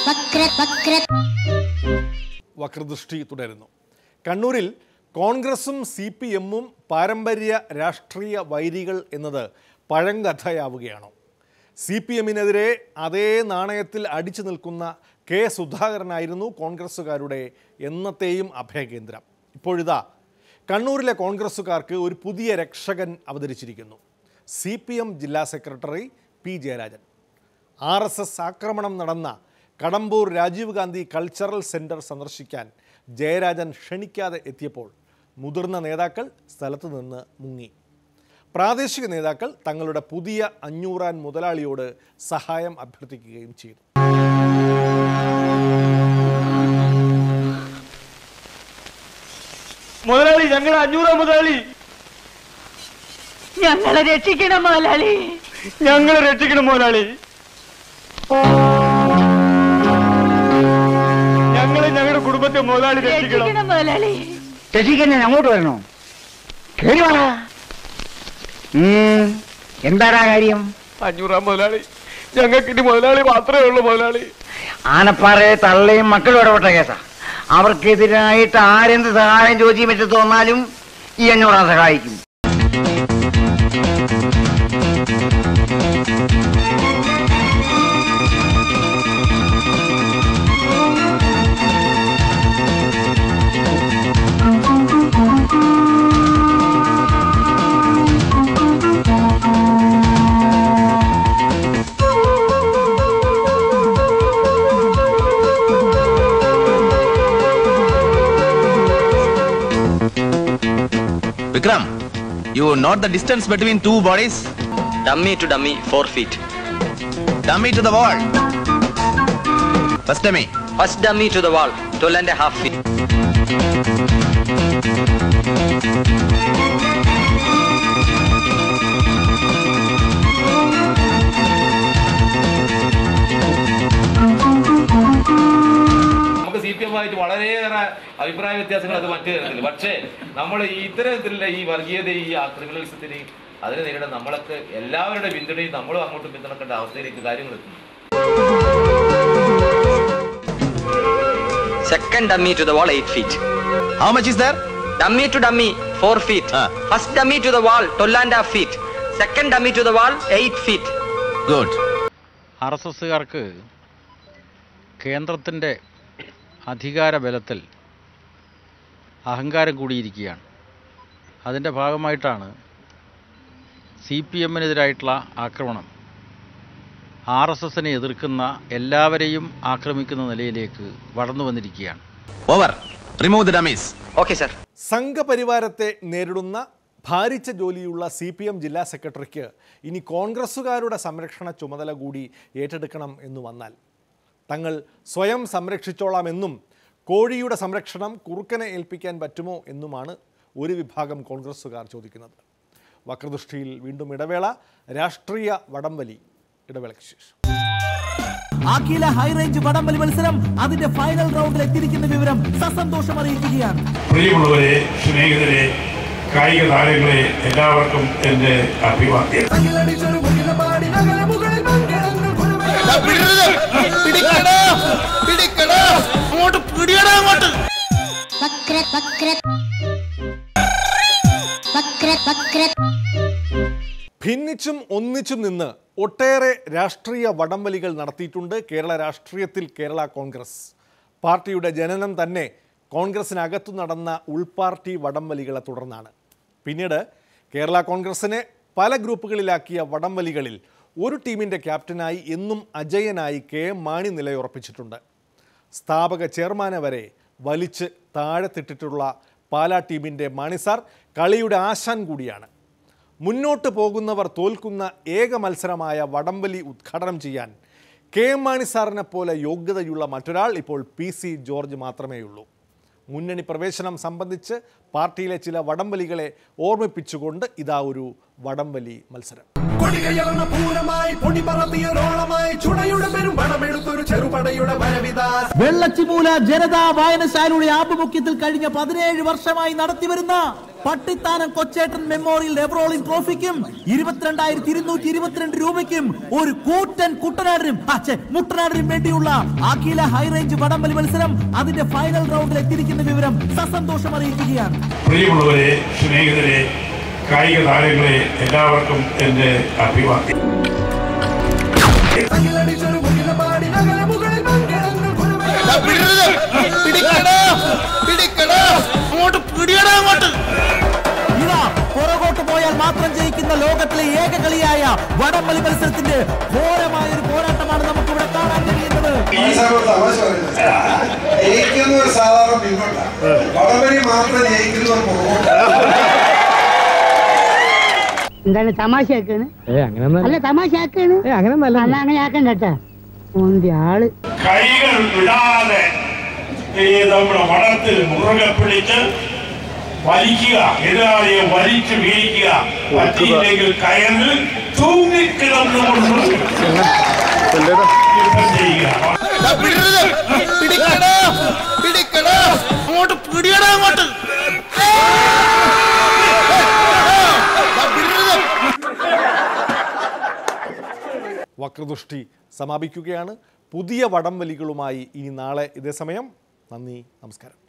വക്ര വക്ര വക്രദൃഷ്ടി തുടരുന്നു കണ്ണൂരിൽ കോൺഗ്രസും സി പി എമ്മും പാരമ്പര്യ രാഷ്ട്രീയ വൈരികൾ എന്നത് പഴങ്കഥയാവുകയാണോ സി പി എമ്മിനെതിരെ അതേ നാണയത്തിൽ അടിച്ചു നിൽക്കുന്ന കെ സുധാകരനായിരുന്നു കോൺഗ്രസ്സുകാരുടെ എന്നത്തെയും അഭയകേന്ദ്രം ഇപ്പോഴിതാ കണ്ണൂരിലെ കോൺഗ്രസ്സുകാർക്ക് ഒരു പുതിയ രക്ഷകൻ അവതരിച്ചിരിക്കുന്നു സി പി എം ജില്ലാ secretary P Jayarajan R S S ആക്രമണം നടന്ന കടമ്പൂർ രാജീവ് ഗാന്ധി കൾച്ചറൽ സെൻറ്റർ സന്ദർശിക്കാൻ ജയരാജൻ ക്ഷണിക്കാതെ എത്തിയപ്പോൾ മുതിർന്ന നേതാക്കൾ സ്ഥലത്ത് നിന്ന് മുങ്ങി പ്രാദേശിക നേതാക്കൾ തങ്ങളുടെ പുതിയ അഞ്ഞൂറാൻ മുതലാളിയോട് സഹായം അഭ്യർത്ഥിക്കുകയും ചെയ്തു മുതലാളി ഞങ്ങളുടെ അഞ്ഞൂറാം മുതലാളി ഞങ്ങളെ രക്ഷിക്കണം മുതലാളി ഞങ്ങളെ രക്ഷിക്കണം മുതലാളി ഞങ്ങളെ ഞങ്ങളുടെ കുടുംബത്തെ മുതലാളി രക്ഷിക്കണം രക്ഷിക്കണം മുതലാളി ശശിക്ക് ഞാൻ അങ്ങോട്ട് വരണോ കേറി വാടാ ഉം, എന്താടാ കാര്യം അഞ്ഞൂറാം മുതലാളി ഞങ്ങൾക്ക് ഇനി മുതലാളി മാത്രമേ ഉള്ളൂ മുതലാളി ആനപ്പാറയെ തള്ളയും മക്കളും ഇടപെട്ട കേസാ അവർക്കെതിരായിട്ട് ആരെന്ത് സഹായം ചോദിച്ചു പറ്റി തോന്നാലും ഈ അഞ്ഞൂറാം സഹായിക്കും Vikram, you note the distance between two bodies? Dummy to dummy, 4 feet. Dummy to the wall. First dummy. First dummy to the wall, 12 and a half feet. നമുക്ക് സി പി എം ആയിട്ട് വളരെയേറെ അഭിപ്രായ വ്യത്യാസങ്ങൾ അത് മറ്റു തരത്തിൽ പക്ഷേ നമ്മൾ ഈ ഇത്തരത്തിലുള്ള ഈ വർഗീയതയും ഈ ക്രിമിനലിസത്തിനെയും അതിനെ നേരിടാൻ നമ്മളൊക്കെ എല്ലാവരുടെ പിന്തുണയും നമ്മളും അങ്ങോട്ടും പിന്തുണക്കേണ്ട അവസ്ഥയിലേക്ക് കാര്യങ്ങൾ എത്തുന്നു Second dummy to the wall, 8 feet. How much is there? Dummy to dummy, 4 feet. Ah. First dummy to the wall, 12 and a half feet. Second dummy to the wall, 8 feet. Good. R S എസ്സുകാർക്ക് കേന്ദ്രത്തിൻ്റെ അധികാര ബലത്തിൽ അഹങ്കാരം കൂടിയിരിക്കുകയാണ് അതിൻ്റെ ഭാഗമായിട്ടാണ് C P എമ്മിനെതിരായിട്ടുള്ള ആക്രമണം R S എസിനെ എതിർക്കുന്ന എല്ലാവരെയും ആക്രമിക്കുന്ന നിലയിലേക്ക് വളർന്നു വന്നിരിക്കുകയാണ് Over. Remove the dummies. Okay, sir. സംഘപരിവാരത്തെ നേരിടുന്ന ഭാരിച്ച ജോലിയുള്ള സി പി എം ജില്ലാ സെക്രട്ടറിക്ക് ഇനി കോൺഗ്രസ്സുകാരുടെ സംരക്ഷണ ചുമതല കൂടി ഏറ്റെടുക്കണം എന്ന് വന്നാൽ തങ്ങൾ സ്വയം സംരക്ഷിച്ചോളാമെന്നും കോഴിയുടെ സംരക്ഷണം കുറുക്കനെ ഏൽപ്പിക്കാൻ പറ്റുമോ എന്നുമാണ് ഒരു വിഭാഗം കോൺഗ്രസ്സുകാർ ചോദിക്കുന്നത് വക്രദൃഷ്ടിയിൽ വീണ്ടും ഇടവേള രാഷ്ട്രീയ വടംവലി ഇടവേളയ്ക്ക് ശേഷം അഖില ഹൈറേഞ്ച് വടംവലി മത്സരം അതിന്റെ ഫൈനൽ റൗണ്ടിൽ എത്തിയിരിക്കുന്ന വിവരം സസന്തോഷം അറിയിക്കുകയാണ് പ്രിയമുള്ളവരെ സ്നേഹിതരെ കായിക താരങ്ങളെ എല്ലാവർക്കും എൻ്റെ അഭിവാദ്യം വക്ര വക്ര വക്ര വക്ര ഭിന്നിച്ചും ഒന്നിച്ചും നിന്ന് ഒട്ടേറെ രാഷ്ട്രീയ വടംവലികൾ നടത്തിയിട്ടുണ്ട് കേരള രാഷ്ട്രീയത്തിൽ കേരള കോൺഗ്രസ് പാർട്ടിയുടെ ജനനം തന്നെ കോൺഗ്രസിനകത്തു നടന്ന ഉൾപാർട്ടി വടംവലികളെ തുടർന്നാണ് പിന്നീട് കേരള കോൺഗ്രസിനെ പല ഗ്രൂപ്പുകളിലാക്കിയ വടംവലികളിൽ ഒരു ടീമിൻ്റെ ക്യാപ്റ്റനായി എന്നും അജയനായി കെ എം മാണി നിലയുറപ്പിച്ചിട്ടുണ്ട് സ്ഥാപക ചെയർമാനെ വരെ വലിച്ച് താഴെത്തിട്ടിട്ടുള്ള പാലാ ടീമിൻ്റെ മാണിസാർ കളിയുടെ ആശാൻ കൂടിയാണ് മുന്നോട്ട് പോകുന്നവർ തോൽക്കുന്ന ഏക മത്സരമായ വടംവലി ഉദ്ഘാടനം ചെയ്യാൻ കെ എം മാണി സാറിനെ പോലെ യോഗ്യതയുള്ള മറ്റൊരാൾ ഇപ്പോൾ പി സി ജോർജ് മാത്രമേയുള്ളൂ മുന്നണി പ്രവേശനം സംബന്ധിച്ച് പാർട്ടിയിലെ ചില വടംവലികളെ ഓർമ്മിപ്പിച്ചുകൊണ്ട് ഇതാ ഒരു വടംവലി മത്സരം കൊടികയറുന്ന പൂരമായി പൊടി പറത്തിയ റോളമായി ചുടയുടെ പെരും പണമെടുത്തൊരു ചെറുപടയുടെ വരവിത വെള്ളച്ചിമൂല ജനതാ വായനശാലയുടെ ആഭിമുഖ്യത്തിൽ കഴിഞ്ഞ പതിനേഴ് വർഷമായി നടത്തിവരുന്ന പട്ടിത്താനം കൊച്ചേട്ടൻ മെമ്മോറിയൽ എവറോളിംഗ് ട്രോഫിക്കും ഇരുപത്തിരണ്ടായിരത്തി ഇരുന്നൂറ്റി ഇരുപത്തിരണ്ട് രൂപയ്ക്കും ഒരു കൂറ്റൻ കുട്ടനാടിനും ആ, ഛെ, മുട്ടനാടിനും വേണ്ടിയുള്ള അഖില ഹൈറേഞ്ച് വടംവലി മത്സരം അതിന്റെ ഫൈനൽ റൗണ്ടിൽ എത്തിയിരിക്കുന്ന വിവരം സസന്തോഷം അറിയിക്കുകയാണ് പ്രിയമുള്ളവരെ സ്നേഹിതരെ കായിക താരങ്ങളെ എല്ലാവർക്കും എൻ്റെ അഭിവാദ്യം ഇതാ പുറകോട്ട് പോയാൽ മാത്രം ജയിക്കുന്ന ലോകത്തിലെ ഏക കളിയായ വടംവലി മത്സരത്തിന്റെ ഘോരമായ ഒരു പോരാട്ടമാണ് നമുക്ക് ഇവിടെ കാണാൻ കഴിയുന്നത് ജയിക്കുന്നവർ സാധാരണ പിന്നോട്ടാണ് വടംവലി മാത്രം ജയിക്കുന്നവർ പുറകോട്ടാണ് എന്താണ് തമാശയാക്കാണ് അല്ല തമാശയാക്കാണ് അല്ല അങ്ങനെ ആക്കണ്ട കേട്ടാ ഓന്തി ആള് കൈകൾ വിടാതെ ഈ നമ്മുടെ വടത്തിൽ മുറുകെ പിടിച്ച് വലിക്കുക എതിരാളിയെ വലിച്ചു വീഴിക്കുക പറ്റിയില്ലെങ്കിൽ കയറിൽ തൂങ്ങിക്കിടന്നുകൊണ്ട് യുദ്ധം ചെയ്യുക അങ്ങോട്ട് പിടിയടാ അങ്ങോട്ട് വക്രദൃഷ്ടി സമാപിക്കുകയാണ് പുതിയ വടംവലികളുമായി ഇനി നാളെ ഇതേ സമയം നന്ദി നമസ്കാരം